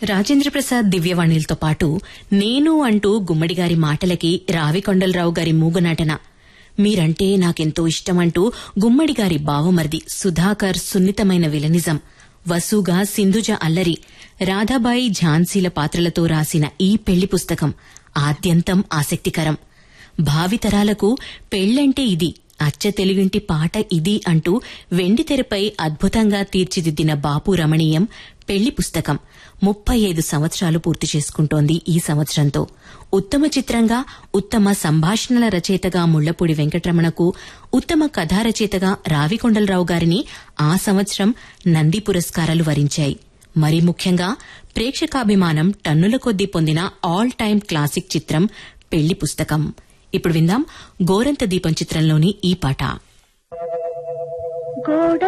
రాజేంద్ర ప్రసాద్ దివ్యవాణిలతో పాటు నేను అంటూ గుమ్మడిగారి మాటలకి రావికొండలరావు గారి మూగనాటన మీరంటే నాకెంతో ఇష్టమంటూ గుమ్మడిగారి బావమర్ది సుధాకర్ సున్నితమైన విలనిజం వసుగా సింధుజ అల్లరి రాధాబాయి ఝాన్సీల పాత్రలతో రాసిన ఈ పెళ్లి పుస్తకం ఆద్యంతం ఆసక్తికరం భావితరాలకు పెళ్లంటే ఇది అచ్చ తెలుగింటి పాట ఇది అంటూ వెండితెరపై అద్భుతంగా తీర్చిదిద్దిన బాపు రమణీయం పెళ్లి పుస్తకం ముప్పై ఐదు సంవత్సరాలు పూర్తి చేసుకుంటోంది ఈ సంవత్సరంతో ఉత్తమ చిత్రంగా ఉత్తమ సంభాషణల రచయితగా ముళ్లపూడి వెంకటరమణకు ఉత్తమ కథా రచయితగా రావికొండలరావు గారిని ఆ సంవత్సరం నంది పురస్కారాలు వరించాయి మరి ముఖ్యంగా ప్రేక్షకాభిమానం టన్నుల కొద్దీ పొందిన ఆల్ టైమ్ క్లాసిక్ చిత్రం పెళ్లి పుస్తకం ఇప్పుడు విందాం గోరంత దీపం చిత్రంలోని ఈ పాట గోడ